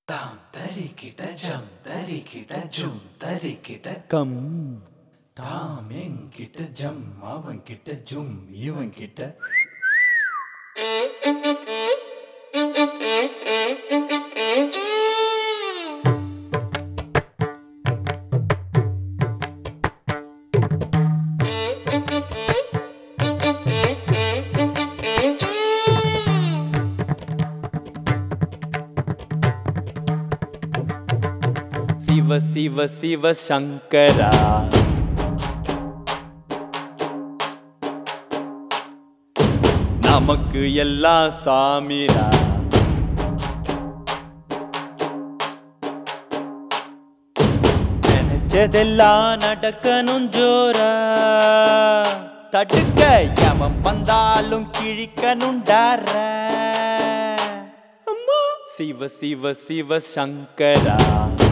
தாம் தரிக்கிட ஜம் தரிக்கிட ஜும் தரிக்கிட கம் தாம் என்கிட்ட ஜம் அவன் கிட்ட ஜும் இவன் கிட்ட சிவ சிவ சிவ சங்கரா நமக்கு எல்லாம் சாமிரா நினைச்சதெல்லாம் நடக்கணும் ஜோரா தடுக்க எவன் வந்தாலும் கிழிக்கணும் டாரா அம்மா சிவ சிவ சிவ சங்கரா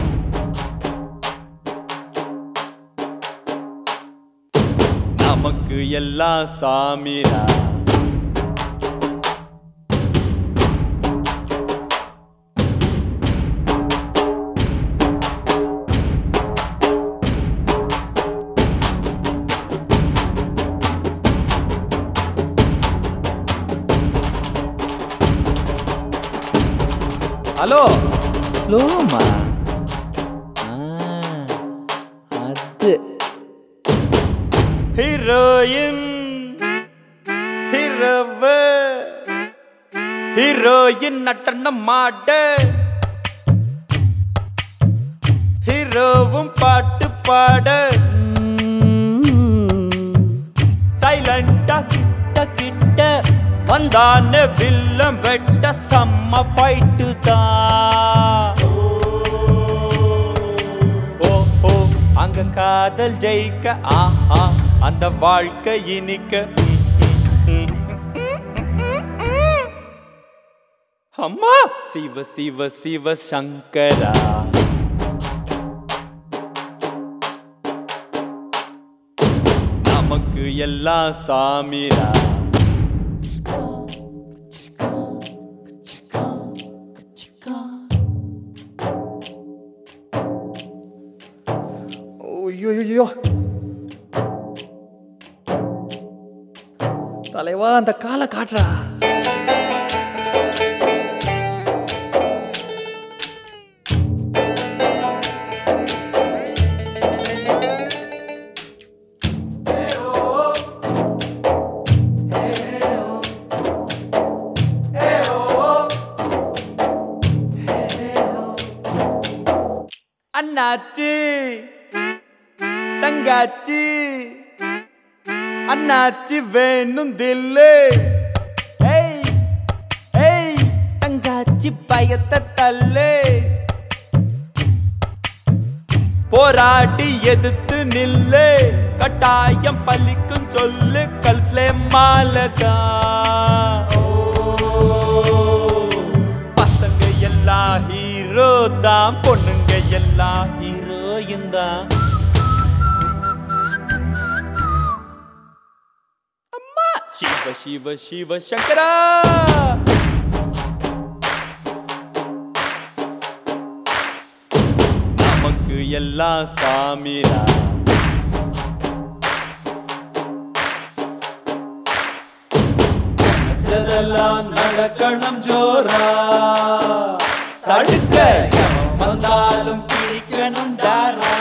நமக்கு எல்லாம் சாமிரா ஹலோ ஸ்லோமா அது ஹீரோயின் ஹீரோவ ஹீரோயின் நட்டன மாட ஹீரோவும் பாட்டு பாட சைலண்டா கிட்ட கிட்ட வந்தானே வில்லம் வெட்ட செம்ம ஃபைட்டு தான் ஓ ஓ அங்க காதல் ஜெயிக்க ஆஹா அந்த வாழ்க்கை இனிக்க அம்மா சிவ சிவ சிவ சங்கரா நமக்கு எல்லாம் சாமிரா ஐயோ தலைவா அந்த காலை காட்டுறா அண்ணாச்சி தங்காச்சி அண்ணாச்சி வேணும் தில்லு ஏய் ஏய் தங்காச்சி பயத்தை தள்ளு போராடி எதிர்த்து நில்லு கட்டாயம் பலிக்கும் சொல்லு கல்லே மாலதான் பசங்க எல்லாம் ஹீரோ தான் பொண்ணுங்க எல்லாம் ஹீரோயின் தான் அம்மா சிவ சிவ சிவ சங்கரா நமக்கு எல்லாம் சாமிரா நினைச்சதெல்லாம் நடக்கணும் ஜோரா தடுக்க எவன் வந்தாலும் கிழிக்கணும் டாரா